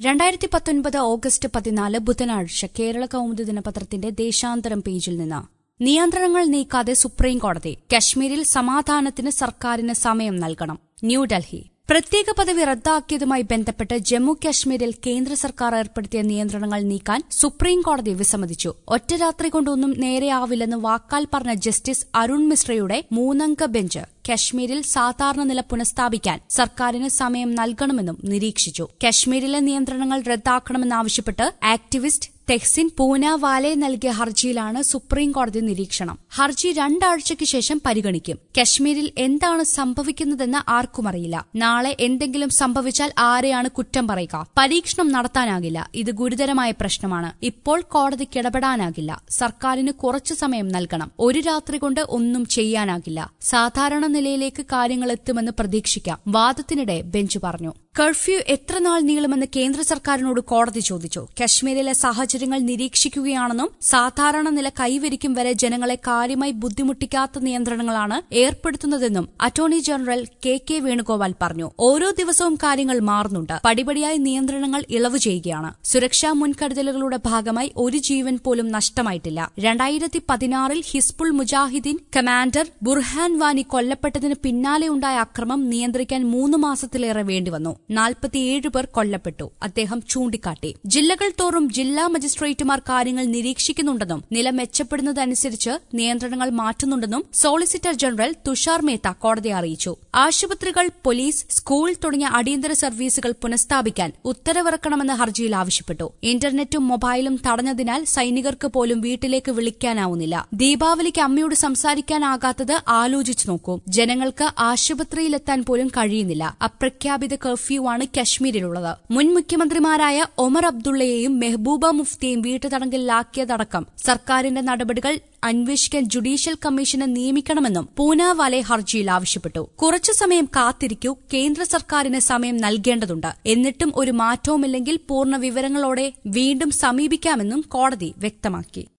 രണ്ടായിരത്തി പത്തൊൻപത് ഓഗസ്റ്റ് പതിനാല് ബുധനാഴ്ച കേരള കൗമുദി ദിനപത്രത്തിന്റെ ദേശാന്തരം പേജിൽ നിന്ന് നിയന്ത്രണങ്ങൾ നീക്കാതെ സുപ്രീം കോടതി കശ്മീരിൽ സമാധാനത്തിന് സർക്കാരിന് സമയം നൽകണം ന്യൂഡൽഹി പ്രത്യേക പദവി റദ്ദാക്കിയതുമായി ബന്ധപ്പെട്ട് ജമ്മു കശ്മീരിൽ കേന്ദ്ര സർക്കാർ ഏർപ്പെടുത്തിയ നിയന്ത്രണങ്ങൾ നീക്കാൻ സുപ്രീം കോടതി വിസമ്മതിച്ചു ഒറ്റ രാത്രി കൊണ്ടൊന്നും നേരെയാവില്ലെന്ന് വാക്കാൽ പറഞ്ഞ ജസ്റ്റിസ് അരുൺ മിശ്രയുടെ മൂന്നംഗ ബെഞ്ച് കശ്മീരിൽ സാധാരണ നില പുനഃസ്ഥാപിക്കാൻ സർക്കാരിന് സമയം നൽകണമെന്നും നിരീക്ഷിച്ചു കശ്മീരിലെ നിയന്ത്രണങ്ങൾ റദ്ദാക്കണമെന്നാവശ്യപ്പെട്ട് ആക്ടിവിസ്റ്റ് തെഹ്സിൻ പൂനാവാലെ നൽകിയ ഹർജിയിലാണ് സുപ്രീം കോടതി നിരീക്ഷണം ഹർജി രണ്ടാഴ്ചയ്ക്ക് ശേഷം പരിഗണിക്കും കശ്മീരിൽ എന്താണ് സംഭവിക്കുന്നതെന്ന് ആർക്കും അറിയില്ല നാളെ എന്തെങ്കിലും സംഭവിച്ചാൽ ആരെയാണ് കുറ്റം പറയുക പരീക്ഷണം നടത്താനാകില്ല ഇത് ഗുരുതരമായ പ്രശ്നമാണ് ഇപ്പോൾ കോടതിക്ക് ഇടപെടാനാകില്ല സർക്കാരിന് കുറച്ചു സമയം നൽകണം ഒരു രാത്രി കൊണ്ട് ഒന്നും ചെയ്യാനാകില്ല സാധാരണ നിലയിലേക്ക് കാര്യങ്ങൾ എത്തുമെന്ന് പ്രതീക്ഷിക്കാം വാദത്തിനിടെ ബെഞ്ച് പറഞ്ഞു കർഫ്യൂ എത്ര നാൾ നീളുമെന്ന് കേന്ദ്ര സർക്കാരിനോട് കോടതി ചോദിച്ചു കശ്മീരിലെ സാഹചര്യങ്ങൾ നിരീക്ഷിക്കുകയാണെന്നും സാധാരണ നില കൈവരിക്കും വരെ ജനങ്ങളെ കാര്യമായി ബുദ്ധിമുട്ടിക്കാത്ത നിയന്ത്രണങ്ങളാണ് ഏർപ്പെടുത്തുന്നതെന്നും attorney general K K Venugopal പറഞ്ഞു ഓരോ ദിവസവും കാര്യങ്ങൾ മാറുന്നുണ്ട് പടിപടിയായി നിയന്ത്രണങ്ങൾ ഇളവ് ചെയ്യുകയാണ് സുരക്ഷാ മുൻകരുതലുകളുടെ ഭാഗമായി ഒരു ജീവൻ പോലും നഷ്ടമായിട്ടില്ല രണ്ടായിരത്തി പതിനാറിൽ ഹിസ്ബുൾ മുജാഹിദ്ദീൻ കമാൻഡർ ബുർഹാൻ വാനി കൊല്ലപ്പെട്ടതിന് പിന്നാലെയുണ്ടായ അക്രമം നിയന്ത്രിക്കാൻ മൂന്ന് മാസത്തിലേറെ വേണ്ടിവന്നു നാൽപ്പത്തിയേഴ് പേർ കൊല്ലപ്പെട്ടു അദ്ദേഹം ചൂണ്ടിക്കാട്ടി ജില്ലകൾ തോറും ജില്ലാ മജിസ്ട്രേറ്റുമാർ കാര്യങ്ങൾ നിരീക്ഷിക്കുന്നുണ്ടെന്നും നില മെച്ചപ്പെടുന്നതനുസരിച്ച് നിയന്ത്രണങ്ങൾ മാറ്റുന്നുണ്ടെന്നും സോളിസിറ്റർ ജനറൽ തുഷാർ മേത്ത കോടതിയെ അറിയിച്ചു ആശുപത്രികൾ പോലീസ് സ്കൂൾ തുടങ്ങിയ അടിയന്തര സർവീസുകൾ പുനഃസ്ഥാപിക്കാൻ ഉത്തരവിറക്കണമെന്ന് ഹർജിയിൽ ആവശ്യപ്പെട്ടു ഇന്റർനെറ്റും മൊബൈലും തടഞ്ഞതിനാൽ സൈനികർക്ക് പോലും വീട്ടിലേക്ക് വിളിക്കാനാവുന്നില്ല ദീപാവലിക്ക് അമ്മയോട് സംസാരിക്കാനാകാത്തത് ആലോചിച്ചു നോക്കൂ ജനങ്ങൾക്ക് ആശുപത്രിയിലെത്താൻ പോലും കഴിയുന്നില്ല അപ്രഖ്യാപിത കർഫ്യൂ ആണ് കശ്മീരിലുള്ളത് മുൻ മുഖ്യമന്ത്രിമാരായ ഒമർ അബ്ദുള്ളയെയും മെഹബൂബ മുഫ്തിയെയും വീട്ടുതടങ്കലിലാക്കിയതടക്കം സർക്കാരിന്റെ നടപടികൾ അന്വേഷിക്കാൻ ജുഡീഷ്യൽ കമ്മീഷനെ നിയമിക്കണമെന്നും പൂനാവാലെ ഹർജിയിൽ ആവശ്യപ്പെട്ടു കുറച്ചു സമയം കാത്തിരിക്കൂ കേന്ദ്ര സർക്കാരിന് സമയം നൽകേണ്ടതുണ്ട് എന്നിട്ടും ഒരു മാറ്റവുമില്ലെങ്കിൽ പൂർണ്ണ വിവരങ്ങളോടെ വീണ്ടും സമീപിക്കാമെന്നും കോടതി വ്യക്തമാക്കി